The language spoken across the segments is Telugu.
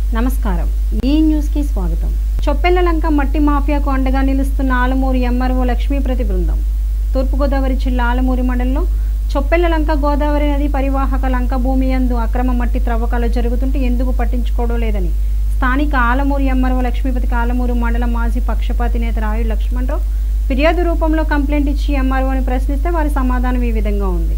నమస్కారం ఈ న్యూస్కి స్వాగతం చొప్పెళ్లలంక మట్టి మాఫియాకు అండగా నిలుస్తున్న ఆలమూరు ఎంఆర్ఓ లక్ష్మీప్రతి బృందం తూర్పుగోదావరి జిల్లా ఆలమూరి మండలంలో చొప్పెళ్లలంక గోదావరి నది పరివాహక లంక భూమి యందు అక్రమ మట్టి త్రవ్వకాలు జరుగుతుంటే ఎందుకు పట్టించుకోవడం లేదని స్థానిక ఆలమూరు ఎంఆర్ఓ లక్ష్మీపతికి ఆలమూరు మండల మాజీ పక్షపాతి నేత రాయుడు లక్ష్మణరావు ఫిర్యాదు రూపంలో కంప్లైంట్ ఇచ్చి ఎంఆర్ఓని ప్రశ్నిస్తే వారి సమాధానం ఈ విధంగా ఉంది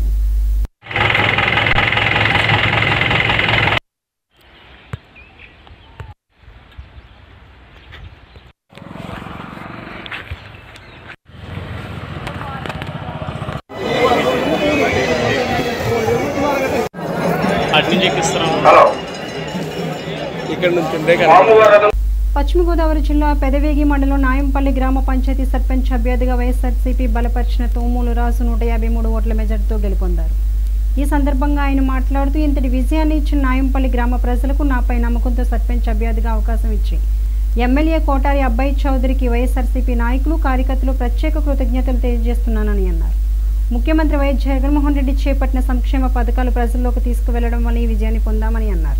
అటు నుంచి ఎక్కిస్తున్నాం హలో ఇక్కడ నుంచి ఉండే కదా సోమవారం పశ్చిమ గోదావరి జిల్లా పెదవేగి మండలం నాయంపల్లి గ్రామ పంచాయతీ సర్పంచ్ అభ్యర్థిగా వైఎస్ఆర్సీపీ బలపరిచిన తోమూలు రాజు నూట యాభై మూడు ఓట్ల మెజార్టీతో గెలుపొందారు ఈ సందర్భంగా ఆయన మాట్లాడుతూ ఇంతటి విజయాన్ని ఇచ్చిన నాయంపల్లి గ్రామ ప్రజలకు నాపై నమ్మకంతో సర్పంచ్ అభ్యర్థిగా అవకాశం ఇచ్చి ఎమ్మెల్యే కోటారి అబ్బాయి చౌదరికి వైఎస్ఆర్సీపీ నాయకులు కార్యకర్తలు ప్రత్యేక కృతజ్ఞతలు తెలియజేస్తున్నానని అన్నారు ముఖ్యమంత్రి వైఎస్ జగన్మోహన్ రెడ్డి చేపట్టిన సంక్షేమ పథకాలు ప్రజల్లోకి తీసుకువెళ్లడం వల్ల ఈ విజయాన్ని పొందామని అన్నారు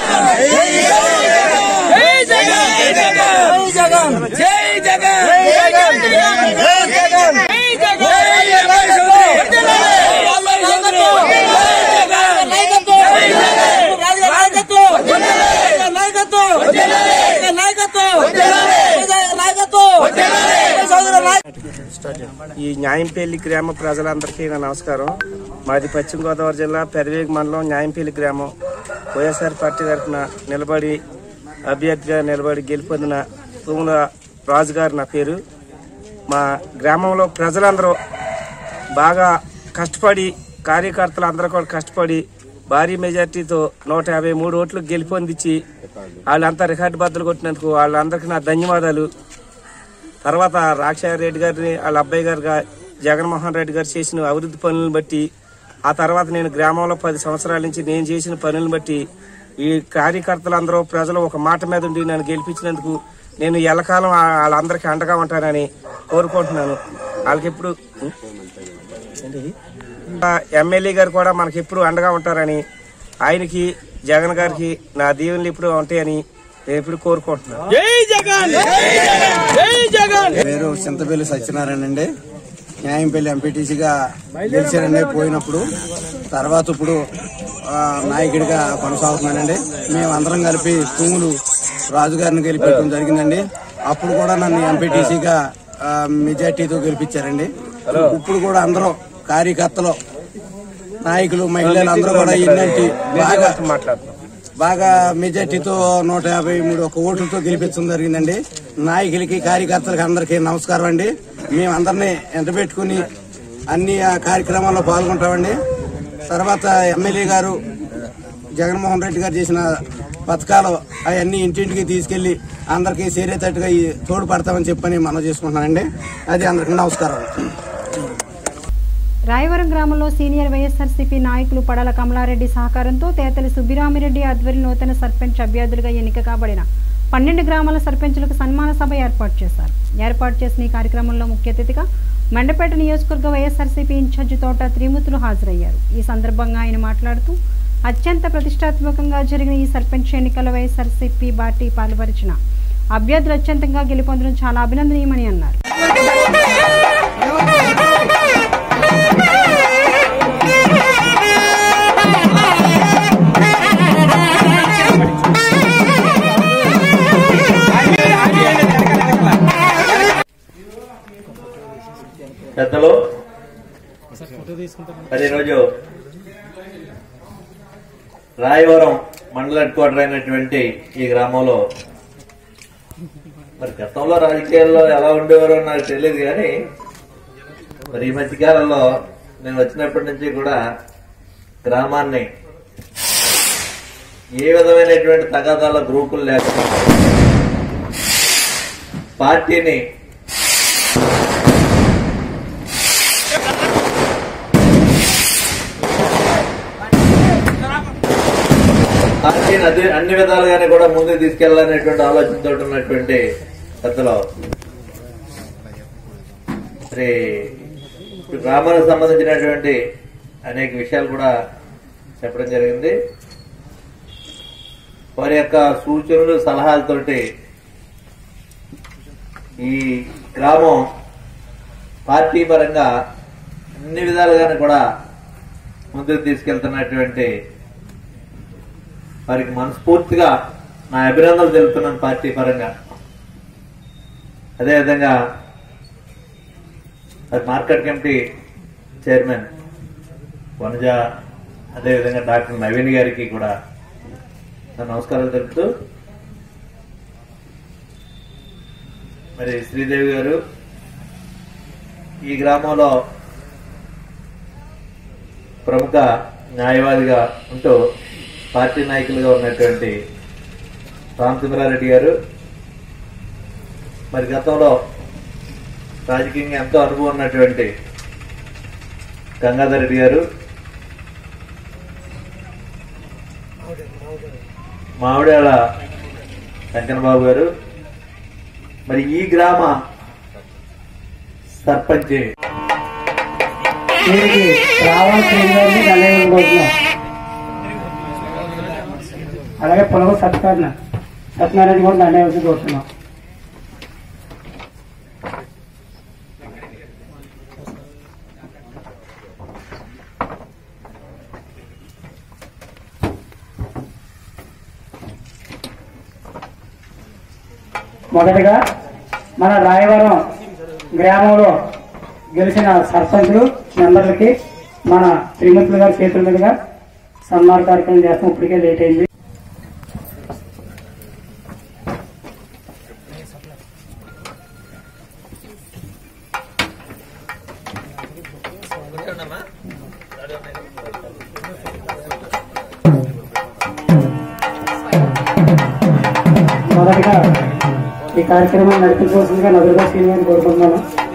ఈ న్యాయంపల్లి గ్రామ ప్రజలందరికీ నా నమస్కారం మాది పశ్చిమ గోదావరి జిల్లా పెదవేగి మండలం న్యాయంపల్లి గ్రామం వైఎస్ఆర్ పార్టీ తరఫున నిలబడి అభ్యర్థిగా నిలబడి గెలుపొందిన తూముల రాజు గారు నా పేరు మా గ్రామంలో ప్రజలందరూ బాగా కష్టపడి కార్యకర్తలు అందరూ కూడా కష్టపడి భారీ మెజార్టీతో నూట యాభై మూడు ఓట్లు గెలుపొందించి వాళ్ళంతా రికార్డు బద్దలు కొట్టినందుకు వాళ్ళందరికీ నా ధన్యవాదాలు తర్వాత రాజశేఖర రెడ్డి గారిని వాళ్ళ అబ్బాయి గారు గా- జగన్మోహన్ రెడ్డి గారు చేసిన అభివృద్ధి పనులను బట్టి ఆ తర్వాత నేను గ్రామంలో పది సంవత్సరాల నుంచి నేను చేసిన పనులను బట్టి ఈ కార్యకర్తలందరూ ప్రజలు ఒక మాట మీద ఉండి నన్ను గెలిపించినందుకు నేను ఎల్లకాలం ఆ- వాళ్ళందరికీ అండగా ఉంటానని కోరుకుంటున్నాను వాళ్ళకి ఎప్పుడు ఎమ్మెల్యే గారు కూడా మనకి ఎప్పుడు అండగా ఉంటారని ఆయనకి జగన్ గారికి నా దీవెనలు ఎప్పుడు ఉంటాయని నేను ఎప్పుడు కోరుకుంటున్నాను పేరు చింతపల్లి సత్యనారాయణ అండి న్యాయంపల్లి ఎంపీటీసీగా గెలిచానండి పోయినప్పుడు తర్వాత ఇప్పుడు ఆ, నాయకుడిగా కొనసాగుతున్నానండి మేమందరం కలిపి తూములు రాజుగారిని గెలిపించడం జరిగిందండి అప్పుడు కూడా నన్ను ఎంపీటీసీగా మెజార్టీతో గెలిపించారండి ఇప్పుడు కూడా అందరూ కార్యకర్తలు నాయకులు మహిళలు అందరూ కూడా ఇన్నంటి బాగా మాట్లాడుతున్నాం బాగా మెజార్టీతో నూట యాభై మూడు ఒక ఓట్లతో గెలిపించడం జరిగిందండి నాయకులకి కార్యకర్తలకి అందరికీ నమస్కారం అండి మేమందరినీ ఎంటబెట్టుకుని అన్ని ఆ కార్యక్రమాల్లో పాల్గొంటామండి తర్వాత ఎమ్మెల్యే గారు జగన్మోహన్ రెడ్డి గారు చేసిన పథకాలు అవన్నీ ఇంటింటికి తీసుకెళ్లి అందరికీ సేరేటట్టుగా ఈ తోడ్పడతామని చెప్పని మనం చేసుకుంటున్నానండి అది అందరికీ నమస్కారం రాయవరం గ్రామంలో సీనియర్ వైఎస్ఆర్సీపీ నాయకులు పడల కమలారెడ్డి సహకారంతో తేతలి సుబ్బిరామిరెడ్డి ఆధ్వర్యం నూతన సర్పంచ్ అభ్యర్థులుగా ఎన్నిక కాబడిన పన్నెండు గ్రామాల సర్పంచులకు సన్మాన సభ ఏర్పాటు చేశారు ఏర్పాటు చేసిన ఈ కార్యక్రమంలో ముఖ్య అతిథిగా మండపేట నియోజకవర్గ వైఎస్ఆర్సీపీ ఇన్ఛార్జి తోట త్రిమూర్తులు హాజరయ్యారు ఈ సందర్భంగా ఆయన మాట్లాడుతూ అత్యంత ప్రతిష్టాత్మకంగా జరిగిన ఈ సర్పంచ్ ఎన్నికల వైఎస్ఆర్సీపీ పార్టీ పాల్పరిచిన అభ్యర్థులు అత్యంతంగా గెలుపొందడం చాలా అభినందనీయమని అన్నారు పెద్దలు మరి ఈరోజు రాయవరం మండల హెడ్ క్వార్టర్ అయినటువంటి ఈ గ్రామంలో మరి గతంలో రాజకీయాల్లో ఎలా ఉండేవారో నాకు తెలియదు కానీ మరి ఈ మధ్య కాలంలో నేను వచ్చినప్పటి నుంచి కూడా గ్రామాన్ని ఏ విధమైనటువంటి తగాదాల గ్రూపులు లేకుండా పార్టీని పార్టీని అన్ని అన్ని విధాలుగానే కూడా ముందుకు తీసుకెళ్లాలనేటువంటి ఆలోచనతో ఉన్నటువంటి పెద్దలు మరి ఇప్పుడు గ్రామాలకు సంబంధించినటువంటి అనేక విషయాలు కూడా చెప్పడం జరిగింది వారి యొక్క సూచనలు సలహాలతోటి ఈ గ్రామం పార్టీ పరంగా అన్ని విధాలుగాను కూడా ముందుకు తీసుకెళ్తున్నటువంటి వారికి మనస్ఫూర్తిగా నా అభినందనలు తెలుపుతున్నాను పార్టీ పరంగా అదేవిధంగా మరి మార్కెట్ కమిటీ చైర్మన్ వనజ అదేవిధంగా డాక్టర్ నవీన్ గారికి కూడా నా నమస్కారాలు తెలుపుతూ మరి శ్రీదేవి గారు ఈ గ్రామంలో ప్రముఖ న్యాయవాదిగా ఉంటూ పార్టీ నాయకులుగా ఉన్నటువంటి రామచంద్రారెడ్డి గారు మరి గతంలో రాజకీయంగా ఎంతో అనుభవం ఉన్నటువంటి గంగాధర్ రెడ్డి గారు మామిడాల వెంకన్నబాబు గారు మరి ఈ గ్రామ సర్పంచ్ దీనికి రావాల్సిన గారిని ధన్యవాదాలు కోరుతున్నాం అలాగే పొలవ సత్యనారాయణ సత్యనారాయణ కూడా ధన్యవాదాలు కోరుతున్నాం మొదటగా మన రాయవరం గ్రామంలో గెలిచిన సర్పంచులు మెంబర్లకి మన శ్రీమంతులు గారి చేతుల మీదుగా సన్మాన కార్యక్రమం చేస్తాం ఇప్పటికే లేట్ అయింది మొదటగా ఈ కార్యక్రమాన్ని నడిపించవలసిందిగా నదులుగా శ్రీనివారిని కోరుకుంటున్నాను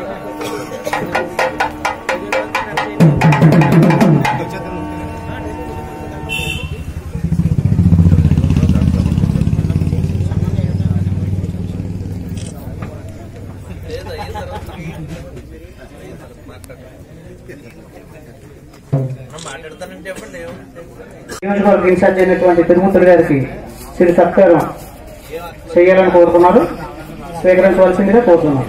నియోజకవర్గ ఇన్ఛార్జ్ అయినటువంటి తిరుమూర్తులు గారికి శ్రీ సత్కారం చేయాలని కోరుకున్నారు స్వీకరించవలసిందిగా కోరుతున్నారు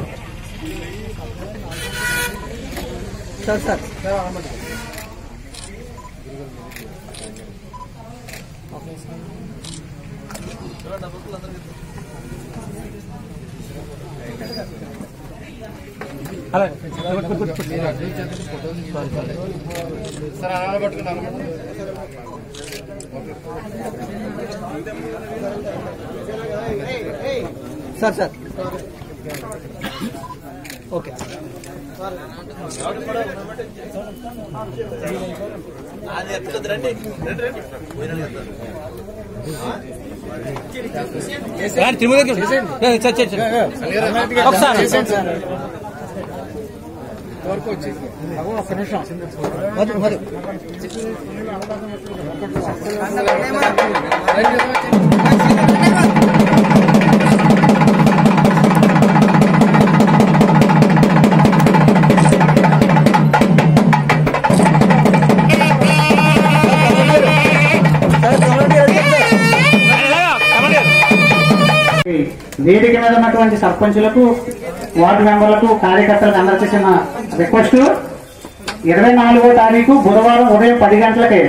వేదిక మీద ఉన్నటువంటి సర్పంచులకు వార్డు మెంబర్లకు కార్యకర్తలకు అందరికి చేసిన రిక్వెస్ట్ ఇరవై నాలుగో తారీఖు బుధవారం ఉదయం పది గంటలకి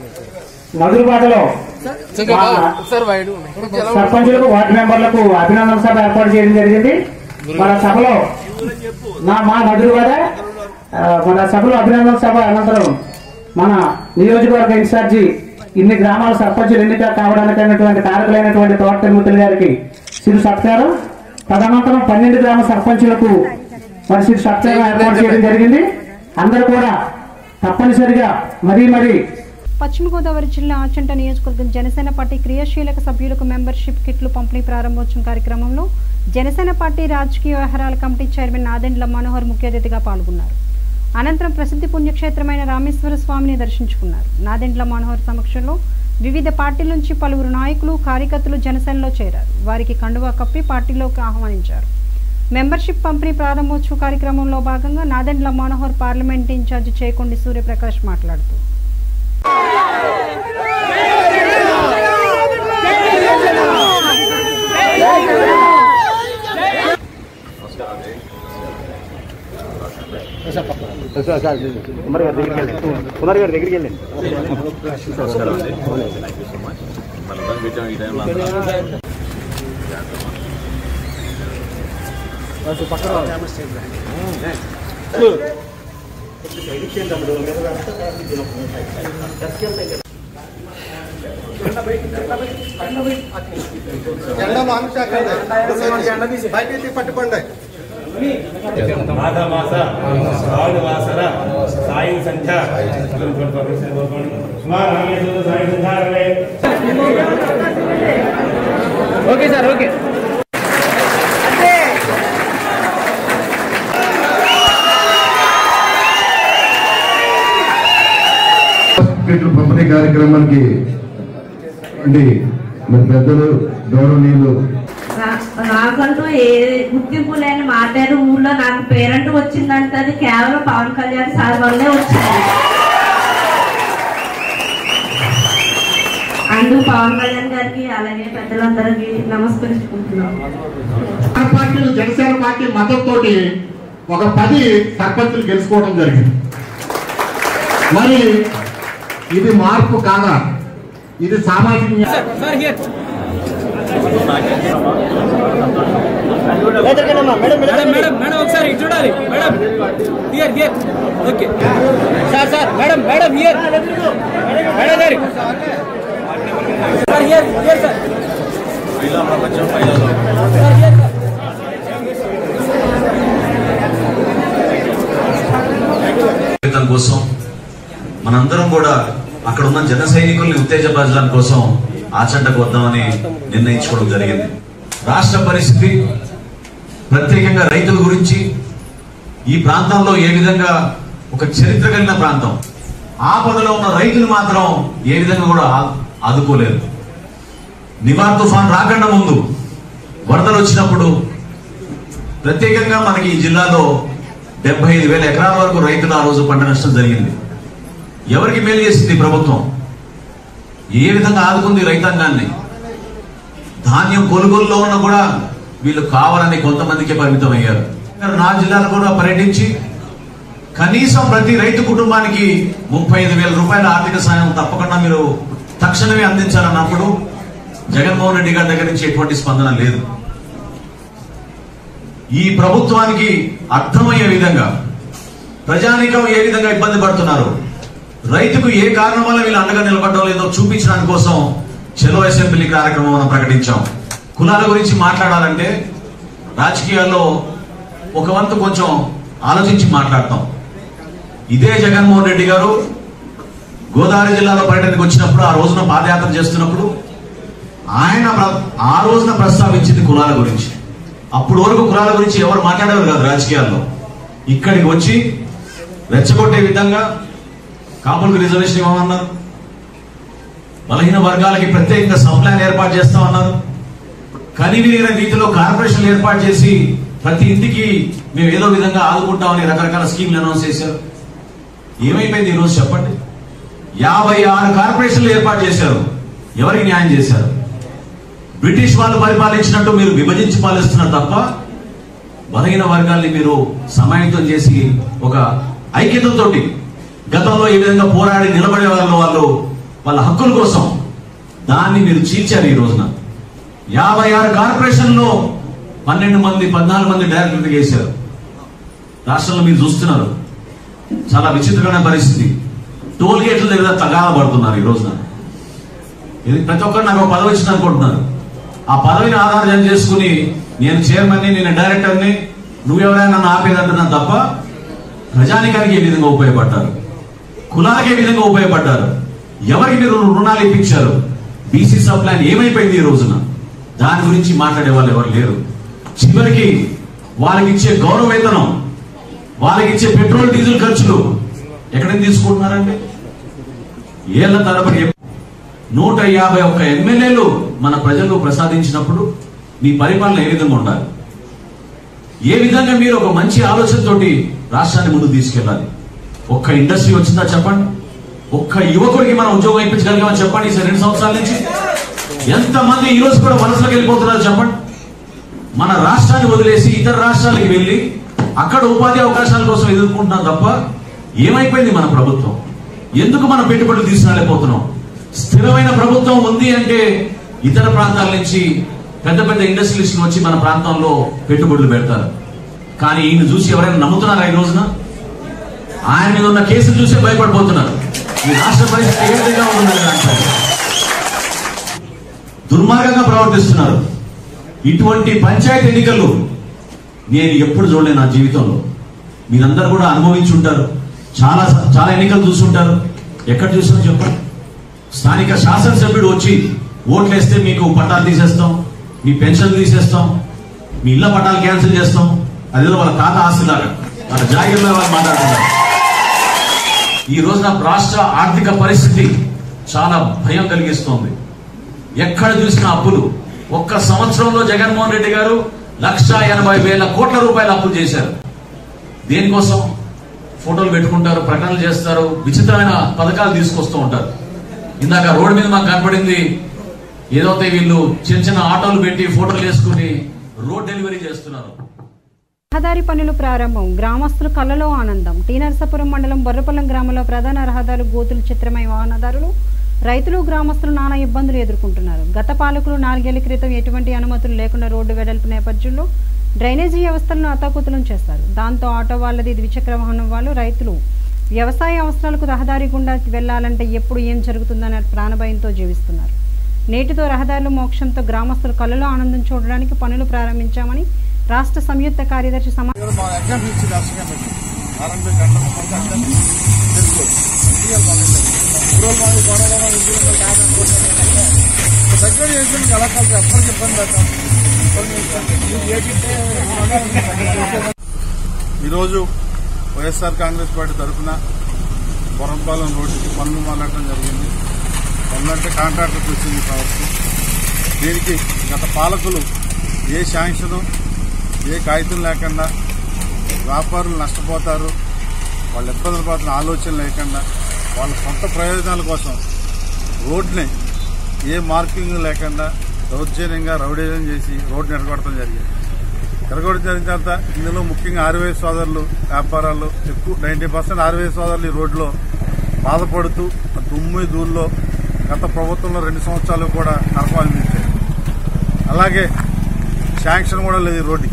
మధురపాటలో మా సర్పంచులకు వార్డు మెంబర్లకు అభినందన సభ ఏర్పాటు చేయడం జరిగింది మన సభలో నా మా మధురు కదా మన సభలో అభినందన సభ అనంతరం మన నియోజకవర్గ ఇన్ఛార్జి ఇన్ని గ్రామాల సర్పంచులు ఎన్నిక కావడానికి అయినటువంటి కారకులైనటువంటి తోట తిరుమతులు గారికి సిరు సత్కారం తదనంతరం పన్నెండు గ్రామ సర్పంచులకు మరి సిరు సత్కారం ఏర్పాటు చేయడం జరిగింది అందరూ కూడా తప్పనిసరిగా మరీ మరీ పశ్చిమ గోదావరి జిల్లా ఆచంట నియోజకవర్గం జనసేన పార్టీ క్రియాశీలక సభ్యులకు మెంబర్షిప్ కిట్లు పంపిణీ ప్రారంభోత్సవం కార్యక్రమంలో జనసేన పార్టీ రాజకీయ వ్యవహారాల కమిటీ చైర్మన్ నాదెండ్ల మనోహర్ ముఖ్య అతిథిగా పాల్గొన్నారు అనంతరం ప్రసిద్ధి పుణ్యక్షేత్రమైన రామేశ్వర స్వామిని దర్శించుకున్నారు నాదెండ్ల మనోహర్ సమక్షంలో వివిధ పార్టీల నుంచి పలువురు నాయకులు కార్యకర్తలు జనసేనలో చేరారు వారికి కండువా కప్పి పార్టీలోకి ఆహ్వానించారు మెంబర్షిప్ పంపిణీ ప్రారంభోత్సవ కార్యక్రమంలో భాగంగా నాదెండ్ల మనోహర్ పార్లమెంట్ ఇన్ఛార్జి చేకొండి సూర్యప్రకాష్ మాట్లాడుతూ మాఘమాస శ్రావణమాసర సాయం సంధ్య సాయం సంధ్యారవే ఓకే సార్ ఓకే కిట్లు పంపిణీ కార్యక్రమానికి అండి మరి పెద్దలు గౌరవనీయులు నా- నాకంటూ ఏ గుర్తింపు లేని మాట్లాడు ఊళ్ళో నాకు పేరెంట్ వచ్చిందంటే అది కేవలం పవన్ కళ్యాణ్ సార్ వల్లే వచ్చింది అందుకు పవన్ కళ్యాణ్ గారికి అలాగే పెద్దలందరికీ నమస్కరించుకుంటున్నాం మన పార్టీలు జనసేన పార్టీ మద్దతుతోటి ఒక పది సర్పంచులు గెలుచుకోవడం జరిగింది మరి ఇది మార్పు కాదా ఇది సామాజిక న్యాయం. మేడం మేడం మేడం ఒకసారి ఇటు చూడాలి madam here here okay sir sir madam madam here madam గారి sir here here sir sir here sir జీవితం కోసం మనందరం కూడా అక్కడ ఉన్న జన సైనికుల్ని ఉత్తేజపరచడం కోసం ఆచంటకు వద్దామని నిర్ణయించుకోవడం జరిగింది రాష్ట్ర పరిస్థితి ప్రత్యేకంగా రైతుల గురించి ఈ ప్రాంతంలో ఏ విధంగా ఒక చరిత్ర కలిగిన ప్రాంతం ఆపదలో ఉన్న రైతులు మాత్రం ఏ విధంగా కూడా ఆ- ఆదుకోలేరు నివార్ తుఫాన్ రాకుండా ముందు వరదలు వచ్చినప్పుడు ప్రత్యేకంగా మనకి ఈ జిల్లాలో డెబ్బై ఐదు వేల ఎకరాల వరకు రైతులు ఆ రోజు పంట నష్టం జరిగింది ఎవరికి మేలు చేసింది ఈ ప్రభుత్వం ఏ విధంగా ఆదుకుంది రైతాంగాన్ని ధాన్యం కొనుగోలులో ఉన్న కూడా వీళ్ళు కావాలని కొంతమందికి పరిమితం అయ్యారు నా జిల్లాలో కూడా పర్యటించి కనీసం ప్రతి రైతు కుటుంబానికి ముప్పై ఐదు వేల రూపాయల ఆర్థిక సాయం తప్పకుండా మీరు తక్షణమే అందించాలన్నప్పుడు జగన్మోహన్ రెడ్డి గారి దగ్గర నుంచి ఎటువంటి స్పందన లేదు ఈ ప్రభుత్వానికి అర్థమయ్యే విధంగా ప్రజానికం ఏ విధంగా ఇబ్బంది పడుతున్నారు రైతుకు ఏ కారణం వల్ల వీళ్ళు అండగా నిలబడడం లేదో చూపించడానికి కోసం చెలో అసెంబ్లీ కార్యక్రమం మనం ప్రకటించాం కులాల గురించి మాట్లాడాలంటే రాజకీయాల్లో ఒక వంతు కొంచెం ఆలోచించి మాట్లాడతాం ఇదే జగన్మోహన్ రెడ్డి గారు గోదావరి జిల్లాలో పర్యటనకు వచ్చినప్పుడు ఆ రోజున పాదయాత్ర చేస్తున్నప్పుడు ఆయన ప్ర- ఆ రోజున ప్రస్తావించింది కులాల గురించి అప్పుడు వరకు కులాల గురించి ఎవరు మాట్లాడేవారు కాదు రాజకీయాల్లో ఇక్కడికి వచ్చి రెచ్చగొట్టే విధంగా కాపులకు రిజర్వేషన్ ఇవ్వమన్నారు బలహీన వర్గాలకి ప్రత్యేకంగా సప్లైన్ ఏర్పాటు చేస్తామన్నారు కనివిరిగిన రీతిలో కార్పొరేషన్లు ఏర్పాటు చేసి ప్రతి ఇంటికి మేము ఏదో విధంగా ఆదుకుంటామని రకరకాల స్కీమ్లు అనౌన్స్ చేశారు ఏమైపోయింది ఈరోజు చెప్పండి యాభై ఆరు కార్పొరేషన్లు ఏర్పాటు చేశారు ఎవరికి న్యాయం చేశారు బ్రిటిష్ వాళ్ళు పరిపాలించినట్టు మీరు విభజించి పాలిస్తున్నారు తప్ప బలహీన వర్గాల్ని మీరు సమాయత్తం చేసి ఒక ఐక్యతతోటి గతంలో ఏ విధంగా పోరాడి నిలబడే వాళ్ళు వాళ్ళు వాళ్ళ హక్కుల కోసం దాన్ని మీరు చీల్చారు ఈ రోజున యాభై ఆరు కార్పొరేషన్లో పన్నెండు మంది పద్నాలుగు మంది డైరెక్టర్లు చేశారు రాష్ట్రంలో మీరు చూస్తున్నారు చాలా విచిత్రమైన పరిస్థితి టోల్ గేట్ల దగ్గర తగాదా పడుతున్నారు ఈ రోజున ఇది ప్రతి ఒక్కరు నాకు ఒక పదవి వచ్చింది అనుకుంటున్నారు ఆ పదవిని ఆధారం చేసుకుని నేను చైర్మన్ని నేను డైరెక్టర్ని నువ్వెవరైనా నన్ను ఆపేదంటున్నాను తప్ప ప్రజానికానికి ఏ విధంగా ఉపయోగపడ్డారు కులాలకి ఏ విధంగా ఉపయోగపడ్డారు ఎవరికి మీరు రుణాలు ఇప్పించారు బీసీ సబ్ ప్లాన్ ఏమైపోయింది ఈ రోజున దాని గురించి మాట్లాడే వాళ్ళు ఎవరు లేరు చివరికి వాళ్ళకి ఇచ్చే గౌరవ వేతనం వాళ్ళకి ఇచ్చే పెట్రోల్ డీజిల్ ఖర్చులు ఎక్కడ తీసుకుంటున్నారండి ఏళ్ల తరబడి నూట యాభై ఒక్క ఎమ్మెల్యేలు మన ప్రజలకు ప్రసాదించినప్పుడు మీ పరిపాలన ఏ విధంగా ఉండాలి ఏ విధంగా మీరు ఒక మంచి ఆలోచనతోటి రాష్ట్రాన్ని ముందుకు తీసుకెళ్ళాలి ఒక్క ఇండస్ట్రీ వచ్చిందా చెప్పండి ఒక్క యువకుడికి మనం ఉద్యోగం ఇప్పించగలిగామని చెప్పండి ఈ రెండు సంవత్సరాల నుంచి ఎంతమంది ఈ రోజు కూడా వలసలకు వెళ్ళిపోతున్నారు చెప్పండి మన రాష్ట్రాన్ని వదిలేసి ఇతర రాష్ట్రాలకు వెళ్ళి అక్కడ ఉపాధి అవకాశాల కోసం ఎదుర్కొంటున్నాం తప్ప ఏమైపోయింది మన ప్రభుత్వం ఎందుకు మనం పెట్టుబడులు తీసుకురాలేకపోతున్నాం స్థిరమైన ప్రభుత్వం ఉంది అంటే ఇతర ప్రాంతాల నుంచి పెద్ద పెద్ద ఇండస్ట్రియలిస్టులు వచ్చి మన ప్రాంతంలో పెట్టుబడులు పెడతారు కానీ ఈయన చూసి ఎవరైనా నమ్ముతున్నారా ఈ రోజున ఆయన మీద ఉన్న కేసులు చూసే భయపడిపోతున్నారు ఈ రాష్ట్ర పరిస్థితి ఏ విధంగా ఉంటుందని అంటారు దుర్మార్గంగా ప్రవర్తిస్తున్నారు ఇటువంటి పంచాయతీ ఎన్నికలు నేను ఎప్పుడు చూడలేదు నా జీవితంలో మీరందరూ కూడా అనుభవించి ఉంటారు చాలా చాలా ఎన్నికలు చూస్తుంటారు ఎక్కడ చూసినా చెప్పండి స్థానిక శాసనసభ్యుడు వచ్చి ఓట్లు వేస్తే మీకు పట్టాలు తీసేస్తాం మీ పెన్షన్ తీసేస్తాం మీ ఇళ్ల పట్టాలు క్యాన్సిల్ చేస్తాం అదేదో వాళ్ళ తాత ఆస్తిలాగా వాళ్ళ జాగ్రత్తగా వాళ్ళు మాట్లాడుతున్నారు ఈ రోజున రాష్ట్ర ఆర్థిక పరిస్థితి చాలా భయం కలిగిస్తోంది ఎక్కడ చూసిన అప్పులు ఒక్క సంవత్సరంలో జగన్మోహన్ రెడ్డి గారు లక్ష ఎనభై వేల కోట్ల రూపాయలు అప్పులు చేశారు దేనికోసం ఫోటోలు పెట్టుకుంటారు ప్రకటనలు చేస్తారు విచిత్రమైన పథకాలు తీసుకొస్తూ ఉంటారు ఇందాక రోడ్డు మీద మాకు కనపడింది ఏదైతే వీళ్ళు చిన్న చిన్న ఆటోలు పెట్టి ఫోటోలు వేసుకుని రోడ్ డెలివరీ చేస్తున్నారు రహదారి పనులు ప్రారంభం గ్రామస్తులు కళ్ళలో ఆనందం టీ నరసాపురం మండలం బొర్రపల్లం గ్రామంలో ప్రధాన రహదారులు గోతులు చిత్రమై వాహనదారులు రైతులు గ్రామస్తులు నానా ఇబ్బందులు ఎదుర్కొంటున్నారు గత పాలకులు నాలుగేళ్ల క్రితం ఎటువంటి అనుమతులు లేకుండా రోడ్డు వెడల్పు నేపథ్యంలో డ్రైనేజీ వ్యవస్థలను అతాకుతలం చేస్తారు దాంతో ఆటో వాళ్ళది ద్విచక్ర వాహనం వాళ్ళు రైతులు వ్యవసాయ అవసరాలకు రహదారి గుండా వెళ్లాలంటే ఎప్పుడు ఏం జరుగుతుందనే ప్రాణభయంతో జీవిస్తున్నారు నేటితో రహదారులు మోక్షంతో గ్రామస్తులు కళ్ళలో ఆనందం చూడడానికి పనులు ప్రారంభించామని రాష్ట్ర సంయుక్త కార్యదర్శి సమా ఈరోజు వైఎస్ఆర్ కాంగ్రెస్ పార్టీ తరఫున పొరంపాలెం రోడ్డుకి పనులు మొదలెట్టడం జరిగింది పనులంటే కాంట్రాక్టర్కి వచ్చింది కావచ్చు దీనికి గత పాలకులు ఏ శాంక్షను ఏ కాగితం లేకుండా వ్యాపారులు నష్టపోతారు వాళ్ళు ఇబ్బందులు పడుతున్న ఆలోచన లేకుండా వాళ్ళ సొంత ప్రయోజనాల కోసం రోడ్ని ఏ మార్కింగ్ లేకుండా దౌర్జన్యంగా రౌడీజం చేసి రోడ్ని ఎరగొట్టడం జరిగింది ఎరగొట్టడం జరిగిన తర్వాత ఇందులో ముఖ్యంగా ఆర్వే సోదరులు వ్యాపారాలు ఎక్కువ నైంటీ పర్సెంట్ ఆర్వే సోదరులు ఈ రోడ్లో బాధపడుతూ ఆ దుమ్ము దూల్లో గత ప్రభుత్వంలో రెండు సంవత్సరాలు కూడా నరకం అందించారు అలాగే శాంక్షన్ కూడా లేదు ఈ రోడ్డుకి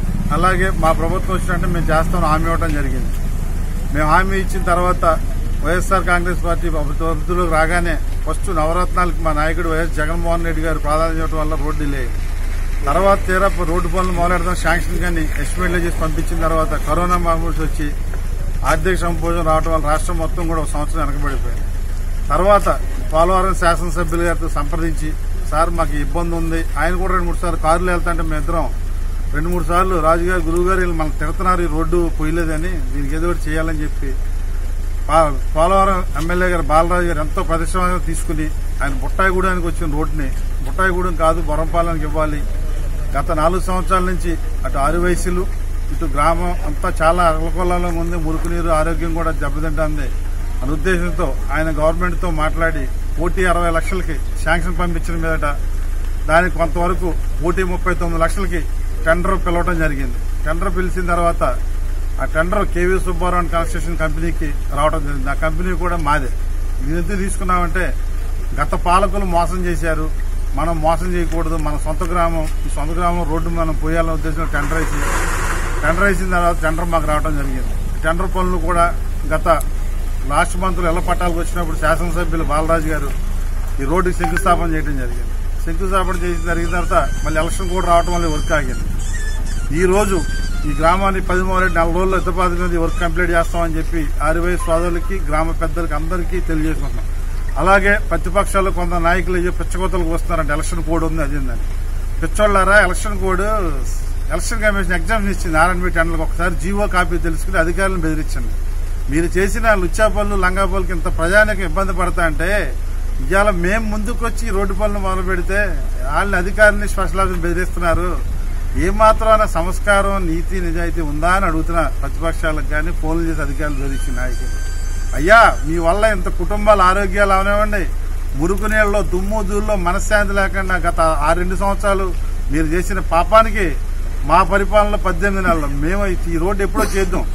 అలాగే మా ప్రభుత్వం వచ్చినట్టు మేము చేస్తాం హామీ ఇవ్వడం జరిగింది మేము హామీ ఇచ్చిన తర్వాత వైఎస్ఆర్ కాంగ్రెస్ పార్టీ అభివృద్ధిలోకి రాగానే ఫస్ట్ నవరత్నాలకు మా నాయకుడు వైఎస్ జగన్మోహన్ రెడ్డి గారు ప్రాధాన్యత ఇవ్వడం వల్ల రోడ్డు డిలే అయింది. తర్వాత తీరా రోడ్డు పనులు మొదలెడదాం శాంక్షన్ కానీ ఎస్టిమేట్లు చేసి పంపించిన తర్వాత కరోనా మహమ్మారి వచ్చి ఆర్థిక సంపోజం రావడం వల్ల రాష్ట్రం మొత్తం కూడా ఒక సంవత్సరం వెనకబడిపోయింది తర్వాత పోలవరం శాసనసభ్యులు గారితో సంప్రదించి సార్ మాకు ఈ ఇబ్బంది ఉంది ఆయన కూడా రెండు మూడు సార్లు కారులో వెళ్తాంటే మేము ఇద్దరం రెండు మూడు సార్లు రాజుగారు గురువు గారు వీళ్ళు మనకు తిడుతున్నారు ఈ రోడ్డు పోయలేదని దీనికి ఏదో ఒకటి చేయాలని చెప్పి పా- పోలవరం ఎమ్మెల్యే గారు బాలరాజు గారు ఎంతో ప్రతిష్టంగా తీసుకుని ఆయన బుట్టాయిగూడానికి వచ్చిన రోడ్డుని బుట్టాయిగూడెం కాదు బొరంపాలెంకి ఇవ్వాలి గత నాలుగు సంవత్సరాల నుంచి అటు ఆరువయసులు ఇటు గ్రామం అంతా చాలా అలకొల్లలో ఉంది మురుగునీరు ఆరోగ్యం కూడా దెబ్బతింటుంది అనే ఉద్దేశంతో ఆయన గవర్నమెంట్తో మాట్లాడి కోటి అరవై లక్షలకి శాంక్షన్ పంపించిన మీదట దానికి కొంతవరకు కోటి ముప్పై తొమ్మిది లక్షలకి టెండర్ పిలవడం జరిగింది టెండర్ పిలిచిన తర్వాత ఆ tender K V Subbarao and construction కంపెనీకి రావడం జరిగింది ఆ కంపెనీ కూడా మాదే ఇది ఎందుకు తీసుకున్నామంటే గత పాలకులు మోసం చేశారు మనం మోసం చేయకూడదు మన సొంత గ్రామం ఈ సొంత గ్రామం రోడ్డు మనం పోయాలనే ఉద్దేశంలో టెండర్ వేసి టెండర్ వేసిన తర్వాత టెండర్ మాకు రావడం జరిగింది టెండర్ పనులు కూడా గత లాస్ట్ మంత్ ఇళ్ల పట్టాలకు వచ్చినప్పుడు శాసనసభ్యులు బాలరాజు గారు ఈ రోడ్డుకి శంకుస్థాపన చేయడం జరిగింది శంకుస్థాపన చేసిన జరిగిన తర్వాత మళ్ళీ ఎలక్షన్ కూడా రావడం వల్ల వర్క్ ఆగింది ఈ రోజు ఈ గ్రామాన్ని పది మొదలెట్టి నెల రోజుల్లో యుద్ధపాతి మీద ఈ వర్క్ కంప్లీట్ చేస్తామని చెప్పి ఆరువై సోదరులకి గ్రామ పెద్దలకి అందరికీ తెలియజేసుకుంటున్నాం అలాగే ప్రతిపక్షాలు కొంత నాయకులు అయ్యో పిచ్చకోతలకు వస్తున్నారంటే ఎలక్షన్ కోడ్ ఉంది అది ఉందని పిచ్చోళ్ళారా election code election commission exams ఇచ్చింది ఆర్ఎన్బి టెండర్లకు ఒకసారి జీవో కాపీ తెలుసుకుని అధికారులను బెదిరించండి మీరు చేసిన లుచ్చా పనులు లంగా పనులకి ఇంత ప్రజానికి ఇబ్బంది పడతా అంటే ఇవాళ మేము ముందుకొచ్చి ఈ రోడ్డు పనులు మొదలు పెడితే వాళ్ళని అధికారులని స్పెషల్ ఆఫీసర్ బెదిరిస్తున్నారు ఏమాత్రమైన సంస్కారం నీతి నిజాయితీ ఉందా అని అడుగుతున్న ప్రతిపక్షాలకు కానీ ఫోన్లు చేసి అధికారులు బెదిరించిన నాయకులు అయ్యా మీ వల్ల ఇంత కుటుంబాల ఆరోగ్యాలు అవనివ్వండి మురుకు నీళ్ళలో దుమ్ము దూల్లో మనశ్శాంతి లేకుండా గత ఆ రెండు సంవత్సరాలు మీరు చేసిన పాపానికి మా పరిపాలనలో పద్దెనిమిది నెలలు మేము ఈ రోడ్డు ఎప్పుడో చేద్దాం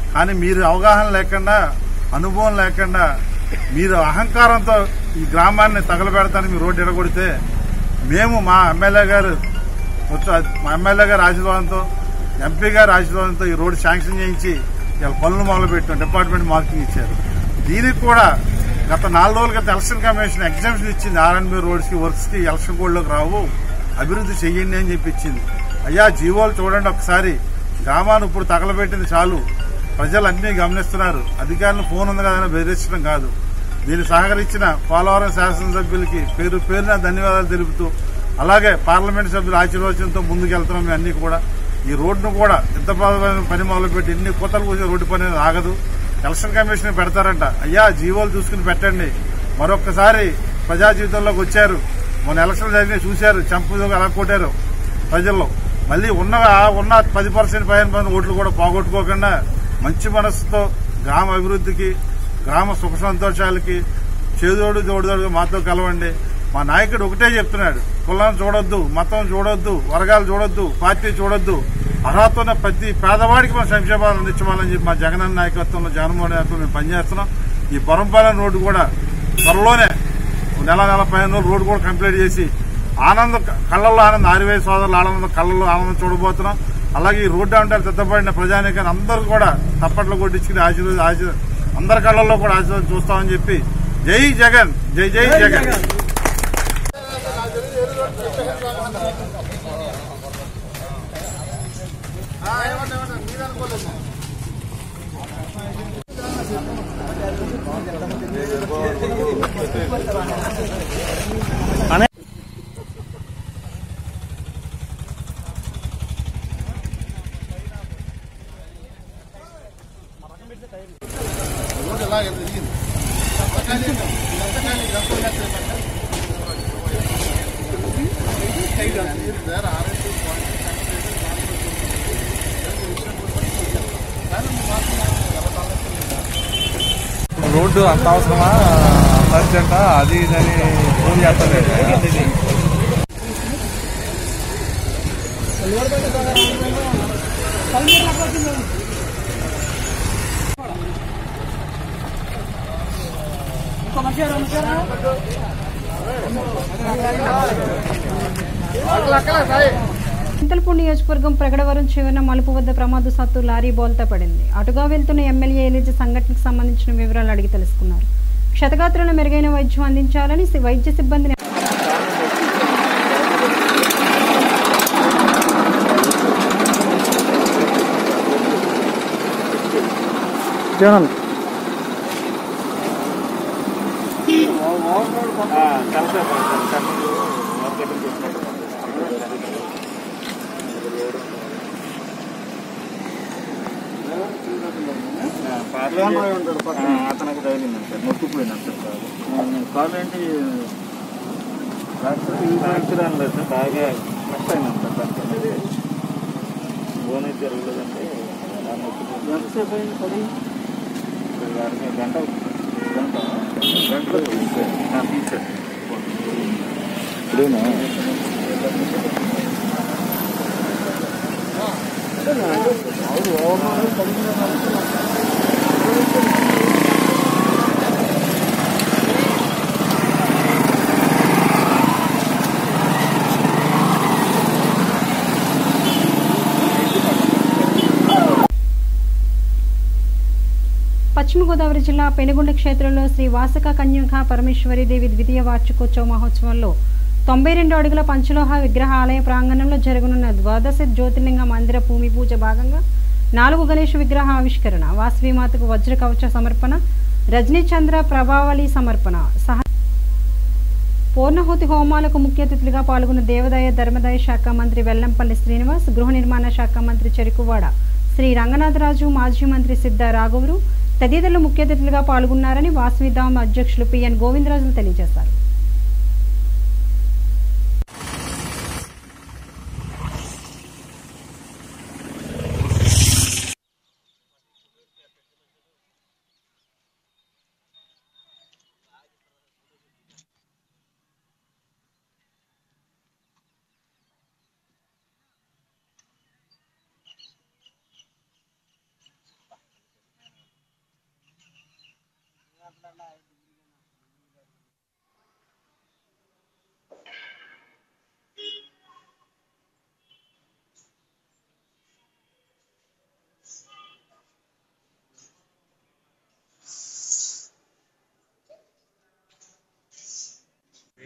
కానీ మీరు అవగాహన లేకుండా అనుభవం లేకుండా మీరు అహంకారంతో ఈ గ్రామాన్ని తగలబెడతానికి మీరు రోడ్డు ఎడగొడితే మేము మా ఎమ్మెల్యే గారు వచ్చి- మా ఎమ్మెల్యే గారి ఆశీర్వాదంతో ఎంపీ గారి ఆశీర్వాదంతో ఈ రోడ్డు శాంక్షన్ చేయించి ఇలా పనులు మొదలు పెట్టాం డిపార్ట్మెంట్ మార్కింగ్ ఇచ్చారు దీనికి కూడా గత నాలుగు రోజుల క్రితం ఎలక్షన్ కమిషన్ ఎగ్జామ్షన్ ఇచ్చింది ఆర్ఎన్బి రోడ్స్ కి వర్క్స్ కి ఎలక్షన్ కోడ్లోకి రావు అభివృద్ధి చెయ్యండి అని చెప్పి ఇచ్చింది అయ్యా జీవోలు చూడండి ఒకసారి గ్రామాన్ని ఇప్పుడు తగలబెట్టింది చాలు ప్రజలు అన్ని గమనిస్తున్నారు అధికారులు ఫోన్ ఉంది కదా బెదిరించడం కాదు దీన్ని సహకరించిన పోలవరం శాసనసభ్యులకి పేరు పేరున ధన్యవాదాలు తెలుపుతూ అలాగే పార్లమెంట్ సభ్యుల ఆశీర్వచనంతో ముందుకెళ్తున్నాం మేము అన్ని కూడా ఈ రోడ్డును కూడా ఎంత బాధమైన పని మొదలుపెట్టి ఎన్ని కోతలు కూసే రోడ్డు పని అనేది ఆగదు ఎలక్షన్ కమిషన్ పెడతారంట అయ్యా జీవోలు చూసుకుని పెట్టండి మరొక్కసారి ప్రజా జీవితంలోకి వచ్చారు మొన్న ఎలక్షన్ జరిగిన చూశారు చంపు అలా కొట్టారు ప్రజల్లో మళ్ళీ ఉన్న ఉన్న పది పర్సెంట్ పదిహేను మంది ఓట్లు కూడా పోగొట్టుకోకుండా మంచి మనసుతో గ్రామ అభివృద్ధికి గ్రామ సుఖ సంతోషాలకి చేదోడు జోడుదోడు మాతో కలవండి మా నాయకుడు ఒకటే చెప్తున్నాడు కులం చూడొద్దు మతం చూడొద్దు వర్గాలు చూడొద్దు పార్టీ చూడొద్దు అర్హత ఉన్న ప్రతి పేదవాడికి మన సంక్షేమాలు అందించమని చెప్పి మా జగనన్న నాయకత్వంలో జగన్మోహన్ నాయకత్వంలో మేము పనిచేస్తున్నాం ఈ బొరంపాలెం రోడ్డు కూడా త్వరలోనే నెల నెల పదిహేను రోజులు రోడ్డు కూడా కంప్లీట్ చేసి ఆనందం కళ్ళల్లో ఆనందం ఆరివేయ సోదరులు ఆనందం కళ్ళల్లో ఆనందం చూడబోతున్నాం అలాగే ఈ రోడ్డు అంటే సిద్ధపడిన ప్రజానికాన్ని అందరూ కూడా తప్పట్లు కొట్టించుకుని ఆశీర్వాద ఆశీర్వాద అందరి కళ్ళల్లో కూడా ఆశీర్వాదం చూస్తామని చెప్పి జై జగన్ జై జై జగన్ రోడ్డు అంత అవసరమా అంత అర్జెంట అది ఇదని ఫోన్ చేస్తాను చింతలపూడి నియోజకవర్గం ప్రగడవరం చివరన మలుపు వద్ద ప్రమాదవశాత్తు లారీ బోల్తా పడింది అటుగా వెళ్తున్న ఎమ్మెల్యే ఎలిజ సంఘటనకు సంబంధించిన వివరాలు అడిగి తెలుసుకున్నారు క్షతగాత్రులను మెరుగైన వైద్యం అందించాలని సి- వైద్య సిబ్బందిని అతనికి తగిలింది సార్ నొక్కిపోయింది సార్ కాలు ఏంటి ఫ్రాక్చర్ అని లేదు సార్ బాగా నష్టం అయింది సార్ దానికి బోన్ అయితే జరగలేదంటే ఎంతసేపు అయింది పడి గంట గంట గంటలో తీసారు ఇప్పుడేనా పశ్చిమ గోదావరి జిల్లా పెనుగొండ క్షేత్రంలో శ్రీ వాసక కన్యక పరమేశ్వరీదేవి ద్వితీయ వార్షికోత్సవ మహోత్సవంలో తొంభై రెండు అడుగుల పంచలోహ విగ్రహ ఆలయ ప్రాంగణంలో జరగనున్న ద్వాదశ జ్యోతిర్లింగ మందిర భూమి పూజ భాగంగా నాలుగు గణేష్ విగ్రహ ఆవిష్కరణ వాసవిమాతకు వజ్ర కవచ సమర్పణ రజనీచంద్ర ప్రభావళి సమర్పణ సహ పూర్ణహూతి హోమాలకు ముఖ్య అతిథులుగా పాల్గొన్న దేవాదాయ ధర్మదాయ శాఖ మంత్రి వెల్లంపల్లి శ్రీనివాస్ గృహ నిర్మాణ శాఖ మంత్రి చెరుకువాడ శ్రీ రంగనాథరాజు మాజీ మంత్రి సిద్ధ రాఘవులు తదితరులు ముఖ్య అతిథులుగా పాల్గొన్నారని వాసవిధామ్ అధ్యక్షులు పిఎన్ గోవిందరాజులు తెలియజేశారు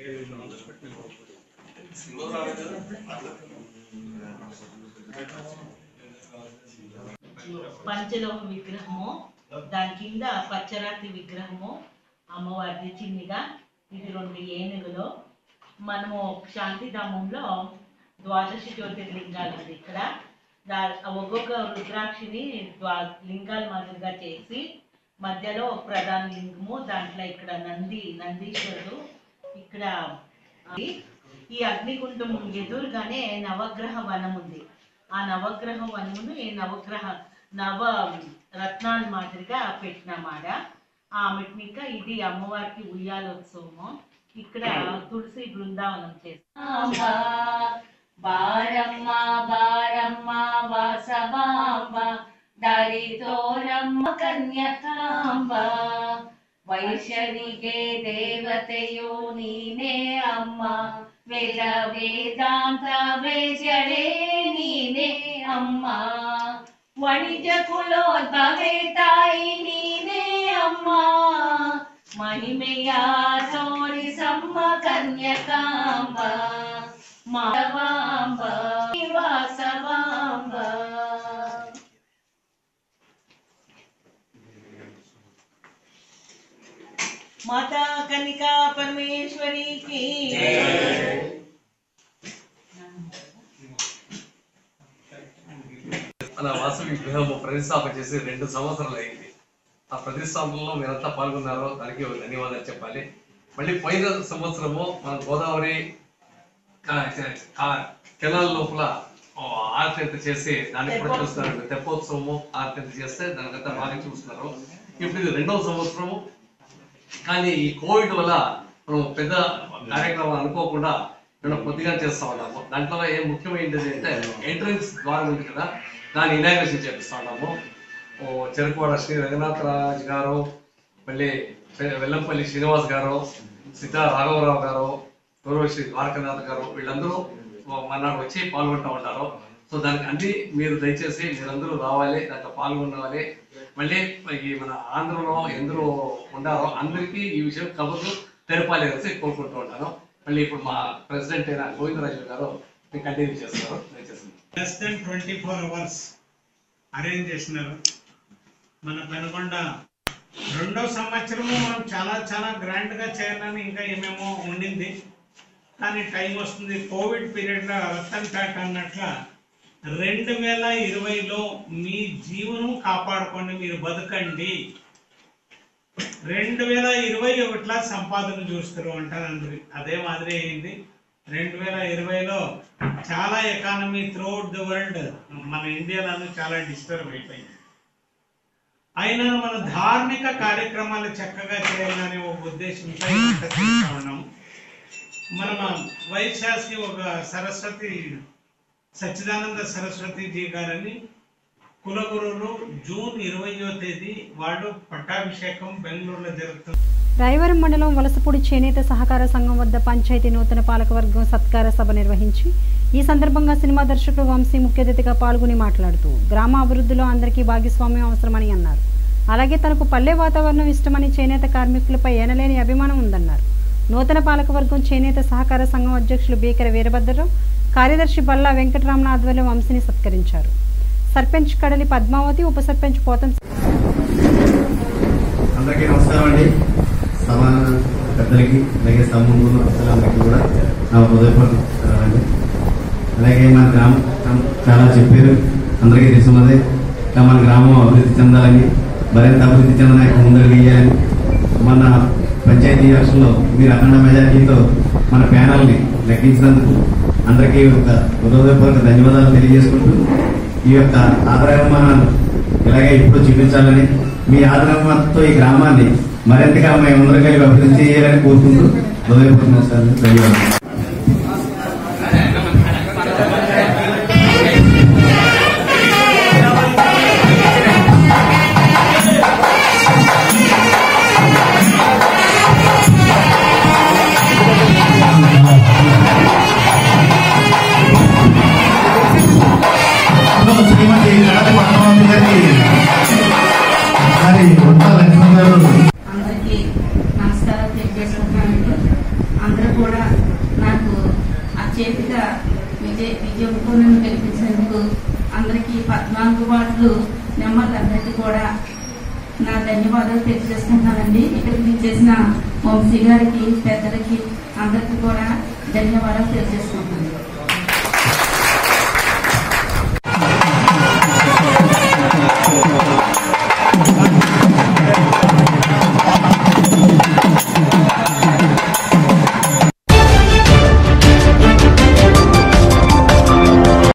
పంచలోహ విగ్రహము దాని కింద పచ్చరాతి విగ్రహము అమ్మవారిది చిన్నిగా ఇది రెండు ఏనుగులు మనము శాంతిధామంలో ద్వాదశ జ్యోతిర్లింగాలు ఉంది ఇక్కడ దా ఒక్కొక్క రుద్రాక్షిని ద్వా లింగాల మాదిరిగా చేసి మధ్యలో ఒక ప్రధాన లింగము దాంట్లో ఇక్కడ నంది నందీశ్వరుడు ఇక్కడ ఈ అగ్నికుంఠం ఎదురుగానే నవగ్రహ వనం ఉంది ఆ నవగ్రహ వనమును ఈ నవగ్రహ నవ రత్నాల మాదిరిగా పెట్టినామాట ఆ మెట్నిక ఇది అమ్మవారికి ఉయ్యాలోత్సవము ఇక్కడ తులసి బృందావనం చేస్తాం బారమ్మ బారమ్మ వాసవాంబ ದರಿತೋರಮ್ಮ ಕನ್ಯಕಾಂಬ ವೈಶನಿಗೆ ದೇವತೆಯು ನೀನೇ ಅಮ್ಮ ವೇದ ವೇದಾಂತ ವೇದ್ಯಳೇ ನೀನೇ ಅಮ್ಮ ವಣಿಜ ಕುಲೋದ್ಭವೆ ತಾಯಿ ನೀನೇ ಅಮ್ಮ ಮಹಿಮೆಯ ತೋರಿಸಮ್ಮ ಕನ್ಯಕಾಂಬ ಮಾಧವಾಂಬ ವಾಸವಾಂಬ మాతా కనికా పరమేశ్వరికి మన వాసవి విగ్రహం ప్రతిష్టాపన చేసి రెండు సంవత్సరాలు అయింది ఆ ప్రతిష్టాపనలో మీరంతా పాల్గొన్నారో దానికి ఒక ధన్యవాదాలు చెప్పాలి మళ్ళీ పోయిన సంవత్సరము మన గోదావరి కా- కా- కెనాల్ లోపల ఓ ఆర్తి చేసి దాన్ని కూడా చూస్తున్నారు తెప్పోత్సవము ఆర్తి చేస్తే దానికంతా బాగా చూస్తున్నారు ఇప్పుడు ఇది రెండవ సంవత్సరము కానీ ఈ కోవిడ్ వల్ల మనం పెద్ద కార్యక్రమాలు అనుకోకుండా మనం కొద్దిగా చేస్తా ఉన్నాము దాంట్లో ఏం ముఖ్యమైనది అంటే ఎంట్రన్స్ ద్వారం ఉంది కదా దాన్ని ఇనాగ్రేషన్ చేపిస్తా ఉన్నాము ఓ చెరుకువాడ శ్రీ రంగనాథరాజు గారు మళ్ళీ వె- వెల్లంపల్లి శ్రీనివాస్ గారు సీతా రాఘవరావు గారు గౌరవ శ్రీ ద్వారకనాథ్ గారు వీళ్ళందరూ ఓ మన్నాడు వచ్చి పాల్గొంటూ ఉంటారు సో దానికి అన్ని మీరు దయచేసి మీరందరూ రావాలి దాంట్లో పాల్గొనాలి మళ్ళీ ఈ మన ఆంధ్రలో ఎందరో ఉండారో అందరికీ ఈ విషయం కబుర్లు తెరపాలి అనేసి కోరుకుంటూ ఉంటాను మళ్ళీ ఇప్పుడు మా ప్రెసిడెంట్ అయిన గోవిందరాజు గారు మీకు కంటిన్యూ చేస్తారు దయచేసి less than twenty four hours arrange చేసినారు మన పెనుకొండ రెండో సంవత్సరము మనం చాలా చాలా గ్రాండ్ గా చేయాలని ఇంకా ఏమేమో ఉండింది కానీ టైం వస్తుంది కోవిడ్ పీరియడ్ లో రతన్ టాటా అన్నట్ల రెండు వేల ఇరవైలో మీ జీవనం కాపాడుకోండి మీరు బతకండి రెండు వేల ఇరవై ఒకటిలా సంపాదన చూస్తారు అంటారు అందరి అదే మాదిరి అయింది రెండు వేల ఇరవైలో చాలా ఎకానమీ త్రూఅవుట్ ది వరల్డ్ మన ఇండియాలో చాలా డిస్టర్బ్ అయిపోయింది అయినా మన ధార్మిక కార్యక్రమాలు చక్కగా చేయాలనే ఒక ఉద్దేశంతో ఇదంతా చేస్తా ఉన్నాము మన వైస్ శాస్త్రి ఒక సరస్వతి సచ్చిదానంద సరస్వతి జీ గారని కులగురువులు జూన్ ఇరవయో తేదీ వాళ్ళు పట్టాభిషేకం బెంగళూరులో జరుగుతుంది రాయవరం మండలం వలసపూడి చేనేత సహకార సంఘం వద్ద పంచాయతీ నూతన పాలకవర్గం సత్కార సభ నిర్వహించి ఈ సందర్భంగా సినిమా దర్శకుడు వంశీ ముఖ్య అతిథిగా పాల్గొని మాట్లాడుతూ గ్రామ అభివృద్ధిలో అందరికీ భాగస్వామ్యం అవసరమని అన్నారు అలాగే తనకు పల్లె వాతావరణం ఇష్టమని చేనేత కార్మికులపై ఎనలేని అభిమానం ఉందన్నారు నూతన పాలకవర్గం చేనేత సహకార సంఘం అధ్యక్షులు బీకర వీరభద్రరావు కార్యదర్శి బల్లా వెంకటరామన్ ఆధ్వర్యంలో వంశీని సత్కరించారు సర్పంచ్ కడలి పద్మావతి ఉప సర్పంచ్ పోతం అందరికీ నమస్కారం అండి సభ పెద్దలకి అలాగే సమూహంలో పెద్దలందరికీ కూడా నా హృదయపూర్వక నమస్కారాలు అండి అలాగే మన గ్రామం చాలా చెప్పారు అందరికీ తెలిసినదే ఇంకా మన గ్రామం అభివృద్ధి చెందాలని మరింత అభివృద్ధి చెందడానికి ముందరు వేయాలని మన పంచాయతీ ఎలక్షన్లో మీరు అఖండ మెజార్టీతో మన ప్యానల్ని లెక్కించినందుకు అందరికీ ఒక హృదయపూర్వక ధన్యవాదాలు తెలియజేసుకుంటూ ఈ యొక్క ఆదరాభిమానాలు ఇలాగే ఇప్పుడు చూపించాలని మీ ఆదరణతో ఈ గ్రామాన్ని మరింతగా మేమందరం కలిపి అభివృద్ధి చేయాలని కోరుకుంటూ హృదయపూర్వక నమస్కారాలు ధన్యవాదాలు శ్రీమతి కడప పద్మావతి గారికి మరి ఉంటా లక్ష్మణ్ గారు అందరికీ నమస్కారం తెలియజేసుకుంటున్నానండి అందరూ కూడా చేతిగా విజయ విజయంతో నన్ను గెలిపించినందుకు అందరికీ పద్నాలుగు వార్డులు నెంబర్లందరికీ కూడా నా ధన్యవాదాలు తెలియజేసుకుంటున్నానండి ఇక్కడికి చేసిన వంశీ గారికి పెద్దలకి అందరికీ కూడా ధన్యవాదాలు తెలియజేసుకుంటున్నాను